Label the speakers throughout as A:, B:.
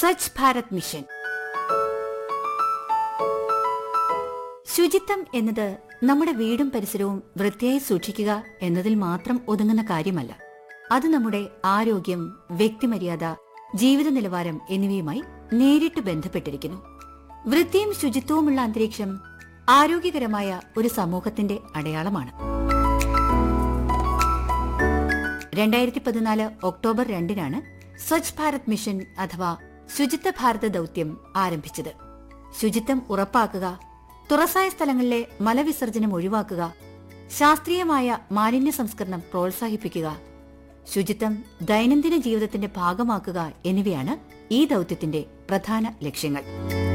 A: Swachh Bharat mission ശുചിത്വം എന്നത് നമ്മുടെ വീടും പരിസരവും വൃത്തിയായി സൂക്ഷിക്കുക എന്നതിൽ മാത്രം ഒതുങ്ങുന്ന കാര്യമല്ല അത് നമ്മുടെ ആരോഗ്യം വ്യക്തിമര്യാദ ജീവിത നിലവാരം എന്നിവയുമായി നേരിട്ട് ബന്ധപ്പെട്ടിരിക്കുന്നു വൃത്തിയും ശുചിത്വവുമുള്ള അന്തരീക്ഷം ആരോഗ്യകരമായ ഒരു സമൂഹത്തിന്റെ അടയാളമാണ് രണ്ടായിരത്തി പതിനാല് ഒക്ടോബർ രണ്ടിനാണ് സ്വച്ഛ് ഭാരത് മിഷൻ അഥവാ ശുചിത്വ ഭാരത ദൌത്യം ആരംഭിച്ചത് ശുചിത്വം ഉറപ്പാക്കുക തുറസായ സ്ഥലങ്ങളിലെ മലവിസർജനം ഒഴിവാക്കുക ശാസ്ത്രീയമായ മാലിന്യ സംസ്കരണം പ്രോത്സാഹിപ്പിക്കുക ശുചിത്വം ദൈനംദിന ജീവിതത്തിന്റെ ഭാഗമാക്കുക എന്നിവയാണ് ഈ ദൌത്യത്തിന്റെ പ്രധാന ലക്ഷ്യങ്ങൾ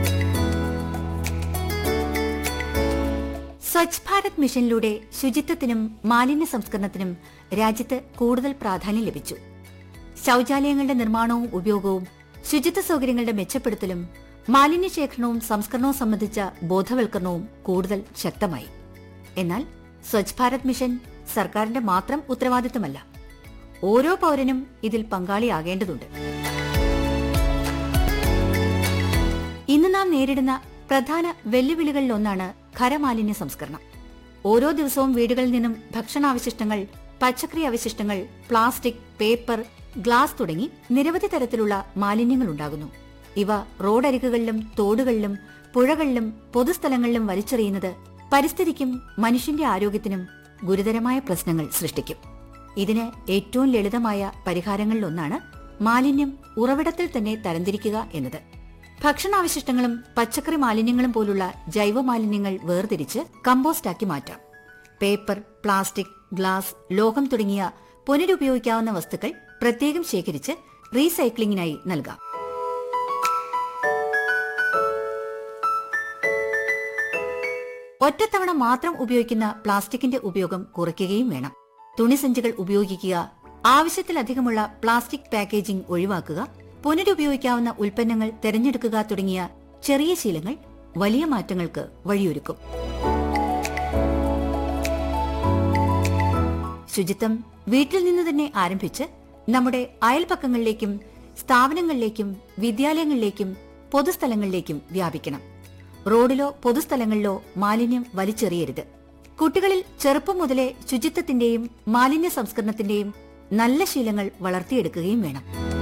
A: സ്വച്ഛ് ഭാരത് മിഷനിലൂടെ ശുചിത്വത്തിനും മാലിന്യ സംസ്കരണത്തിനും രാജ്യത്ത് കൂടുതൽ പ്രാധാന്യം ലഭിച്ചു ശൌചാലയങ്ങളുടെ നിർമ്മാണവും ഉപയോഗവും ശുചിത്വ സൗകര്യങ്ങളുടെ മെച്ചപ്പെടുത്തലും മാലിന്യ ശേഖരണവും സംസ്കരണവും സംബന്ധിച്ച ബോധവൽക്കരണവും കൂടുതൽ ശക്തമായി എന്നാൽ സ്വച്ഛ് ഭാരത് മിഷൻ സർക്കാരിന്റെ മാത്രം ഉത്തരവാദിത്തമല്ല ഓരോ പൗരനും ഇതിൽ പങ്കാളിയാകേണ്ടതുണ്ട് ഇന്ന് നാം നേരിടുന്ന പ്രധാന വെല്ലുവിളികളിലൊന്നാണ് ഖരമാലിന്യ സംസ്കരണം ഓരോ ദിവസവും വീടുകളിൽ നിന്നും ഭക്ഷണാവശിഷ്ടങ്ങൾ പച്ചക്കറി അവശിഷ്ടങ്ങൾ പ്ലാസ്റ്റിക് പേപ്പർ ഗ്ലാസ് തുടങ്ങി നിരവധി തരത്തിലുള്ള മാലിന്യങ്ങൾ ഉണ്ടാകുന്നു ഇവ റോഡരികുകളിലും തോടുകളിലും പുഴകളിലും പൊതുസ്ഥലങ്ങളിലും വലിച്ചെറിയുന്നത് പരിസ്ഥിതിക്കും മനുഷ്യന്റെ ആരോഗ്യത്തിനും ഗുരുതരമായ പ്രശ്നങ്ങൾ സൃഷ്ടിക്കും ഇതിന് ഏറ്റവും ലളിതമായ പരിഹാരങ്ങളിലൊന്നാണ് മാലിന്യം ഉറവിടത്തിൽ തന്നെ തരംതിരിക്കുക എന്നത് ഭക്ഷണാവശിഷ്ടങ്ങളും പച്ചക്കറി മാലിന്യങ്ങളും പോലുള്ള ജൈവ മാലിന്യങ്ങൾ വേർതിരിച്ച് കമ്പോസ്റ്റാക്കി മാറ്റാം പേപ്പർ പ്ലാസ്റ്റിക് ഗ്ലാസ് ലോഹം തുടങ്ങിയ പുനരുപയോഗിക്കാവുന്ന വസ്തുക്കൾ പ്രത്യേകം ശേഖരിച്ച് റീസൈക്ലിംഗിനായി നൽകാം ഒറ്റത്തവണ മാത്രം ഉപയോഗിക്കുന്ന പ്ലാസ്റ്റിക്കിന്റെ ഉപയോഗം കുറയ്ക്കുകയും വേണം തുണിസഞ്ചികൾ ഉപയോഗിക്കുക ആവശ്യത്തിലധികമുള്ള പ്ലാസ്റ്റിക് പാക്കേജിംഗ് ഒഴിവാക്കുക പുനരുപയോഗിക്കാവുന്ന ഉൽപ്പന്നങ്ങൾ തിരഞ്ഞെടുക്കുക തുടങ്ങിയ ചെറിയ ശീലങ്ങൾ വലിയ മാറ്റങ്ങൾക്ക് വഴിയൊരുക്കും ശുചിത്വം വീട്ടിൽ നിന്ന് തന്നെ ആരംഭിച്ച് നമ്മുടെ അയൽപക്കങ്ങളിലേക്കും സ്ഥാപനങ്ങളിലേക്കും വിദ്യാലയങ്ങളിലേക്കും പൊതുസ്ഥലങ്ങളിലേക്കും വ്യാപിക്കണം റോഡിലോ പൊതുസ്ഥലങ്ങളിലോ മാലിന്യം വലിച്ചെറിയരുത് കുട്ടികളിൽ ചെറുപ്പം മുതലേ ശുചിത്വത്തിന്റെയും മാലിന്യ സംസ്കരണത്തിന്റെയും നല്ല ശീലങ്ങൾ വളർത്തിയെടുക്കുകയും വേണം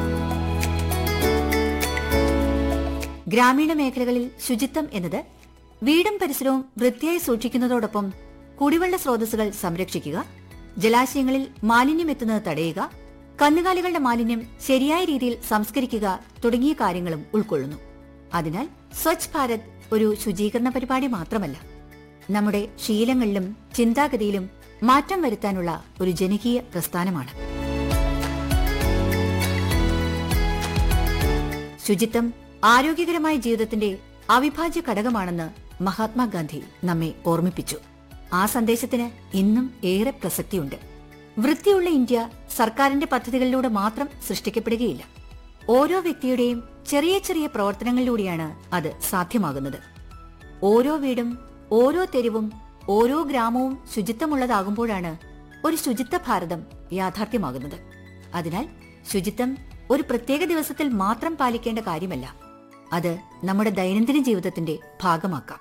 A: ഗ്രാമീണ മേഖലകളിൽ ശുചിത്വം എന്നത് വീടും പരിസരവും വൃത്തിയായി സൂക്ഷിക്കുന്നതോടൊപ്പം കുടിവെള്ള സ്രോതസ്സുകൾ സംരക്ഷിക്കുക ജലാശയങ്ങളിൽ മാലിന്യം എത്തുന്നത് തടയുക കന്നുകാലികളുടെ മാലിന്യം ശരിയായ രീതിയിൽ സംസ്കരിക്കുക തുടങ്ങിയ കാര്യങ്ങളും ഉൾക്കൊള്ളുന്നു അതിനാൽ സ്വച്ഛ് ഭാരത് ഒരു ശുചീകരണ പരിപാടി മാത്രമല്ല നമ്മുടെ ശീലങ്ങളിലും ചിന്താഗതിയിലും മാറ്റം വരുത്താനുള്ള ഒരു ജനകീയ പ്രസ്ഥാനമാണ് ശുചിത്വം ആരോഗ്യകരമായ ജീവിതത്തിന്റെ അവിഭാജ്യ ഘടകമാണെന്ന് മഹാത്മാഗാന്ധി നമ്മെ ഓർമ്മിപ്പിച്ചു ആ സന്ദേശത്തിന് ഇന്നും ഏറെ പ്രസക്തിയുണ്ട് വൃത്തിയുള്ള ഇന്ത്യ സർക്കാരിന്റെ പദ്ധതികളിലൂടെ മാത്രം സൃഷ്ടിക്കപ്പെടുകയില്ല ഓരോ വ്യക്തിയുടെയും ചെറിയ ചെറിയ പ്രവർത്തനങ്ങളിലൂടെയാണ് അത് സാധ്യമാകുന്നത് ഓരോ വീടും ഓരോ തെരുവും ഓരോ ഗ്രാമവും ശുചിത്വമുള്ളതാകുമ്പോഴാണ് ഒരു ശുചിത്വ ഭാരതം യാഥാർത്ഥ്യമാകുന്നത് അതിനാൽ ശുചിത്വം ഒരു പ്രത്യേക ദിവസത്തിൽ മാത്രം പാലിക്കേണ്ട കാര്യമല്ല അത് നമ്മുടെ ദൈനംദിന ജീവിതത്തിന്റെ ഭാഗമാക്കാം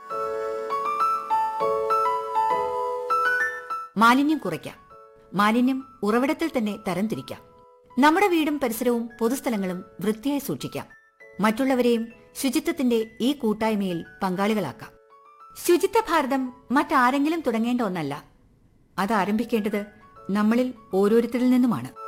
A: മാലിന്യം കുറയ്ക്കാം മാലിന്യം ഉറവിടത്തിൽ തന്നെ തരംതിരിക്കാം നമ്മുടെ വീടും പരിസരവും പൊതുസ്ഥലങ്ങളും വൃത്തിയായി സൂക്ഷിക്കാം മറ്റുള്ളവരെയും ശുചിത്വത്തിന്റെ ഈ കൂട്ടായ്മയിൽ പങ്കാളികളാക്കാം ശുചിത്വ ഭാരതം മറ്റാരെങ്കിലും തുടങ്ങേണ്ട ഒന്നല്ല അത് ആരംഭിക്കേണ്ടത് നമ്മളിൽ ഓരോരുത്തരിൽ നിന്നുമാണ്